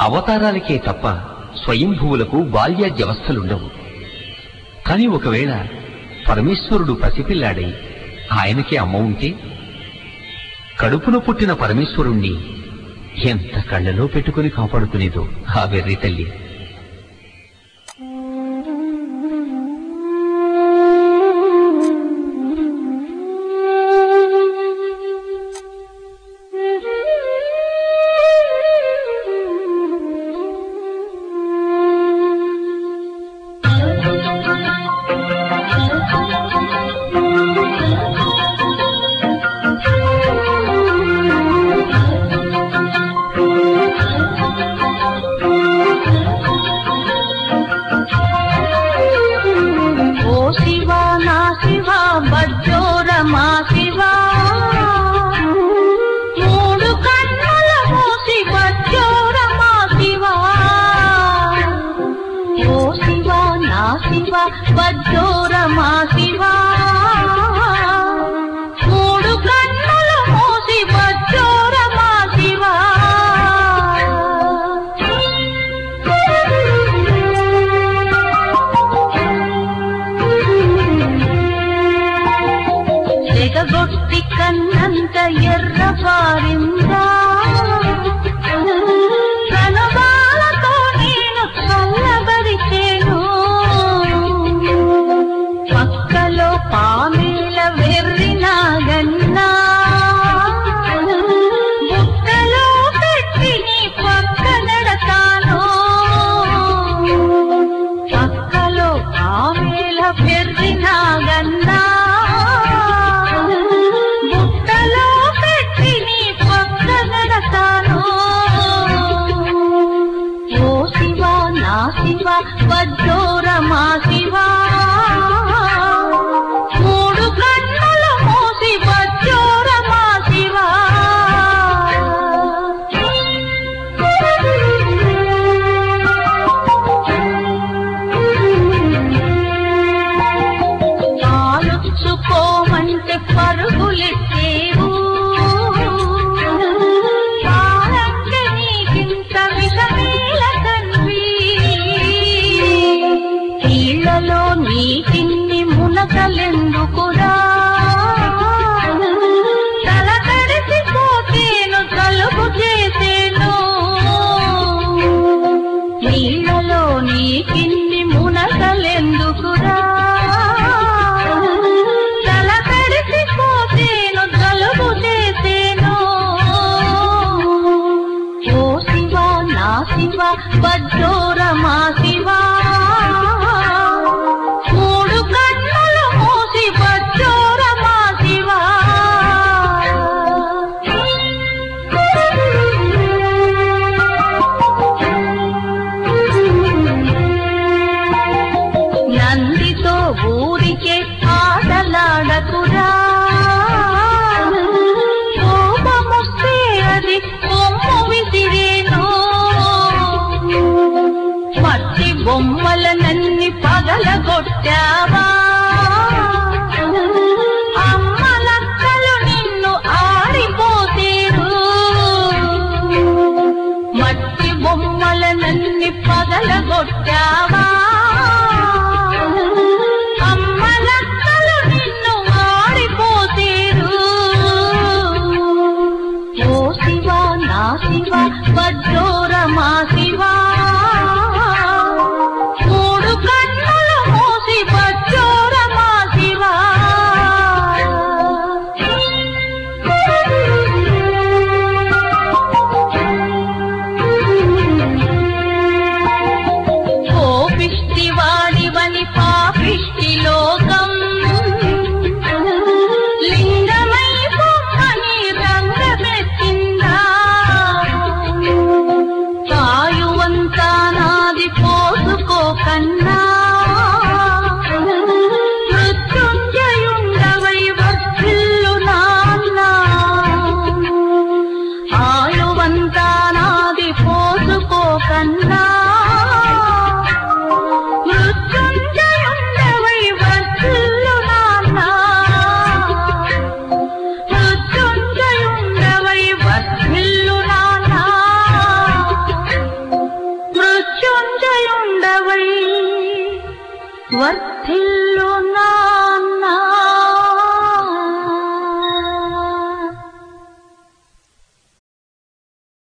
అవతారాలకే తప్ప స్వయంభువులకు బాల్యాద్యవస్థలుండవు కాని ఒకవేళ పరమేశ్వరుడు పసిపిల్లాడై ఆయనకే అమ్మ ఉంటే కడుపున పుట్టిన పరమేశ్వరుణ్ణి ఎంత కళ్ళలో పెట్టుకుని కాపాడుకునేదో ఆ వెర్రి తల్లి ఓ శివ నా శివ బజ్జోర మా శివ మూడు కన్నుల మూసి బజ్జోర మా శివ ఓ శివ నా శివ బజ్జోర మా శివ మూడు కన్నుల మూసి బజ్జోర మా శివ ఎగగొట్టి కన్నంత ఎర్ర పారిందా కనుబాలతో నేను చల్లబరిచేను పక్కలో పామేల వెర్రినాగన్నా బుట్టలో పెట్టి నీ పక్క నడతాను పక్కలో ఆమెల పెరిగినాగన్నా బుట్టలో పెట్టి నీ పక్క నడతాను ఓ శివ నా శివ వజ్జోర మా శివ మూడు కన్నుల మోసి వజ్జోర మా శివ పాలుచ్చుకోమంటే పరుగులెట్టేవు పాలంటే నీకింత విషమేల కన్వి నీళ్లలో నీటిన్ని మునకలెందుకురా తల తడిసిపోతేను కలుపు చేసేను నీళ్లలో నీకిన్ని మునకలెందుకురా తల తడిసిపోతేను కలుపు చేసేను ఓ శివ నా శివ బజ్జోర మా శివ మూడు కన్నుల మోసి బజ్జోర మా శివ నందితో ఊరికే ఆటలాడకురా కోపమొస్తే అది కొమ్ము విసిరేను మట్టి బొమ్మలనన్ని పగలగొట్టావా అమ్మలక్కలు నిన్ను ఆడిపోతేరు మట్టి బొమ్మలనన్ని పగలగొట్టావా అమ్మలక్కలు నిన్ను ఆడిపోతేరు ఓ శివ నా శివ వజ్జోర మా శివ మూడు కన్నుల మోసి వజ్జోర మా శివ కోపిష్టి వర్ధిల్లు నా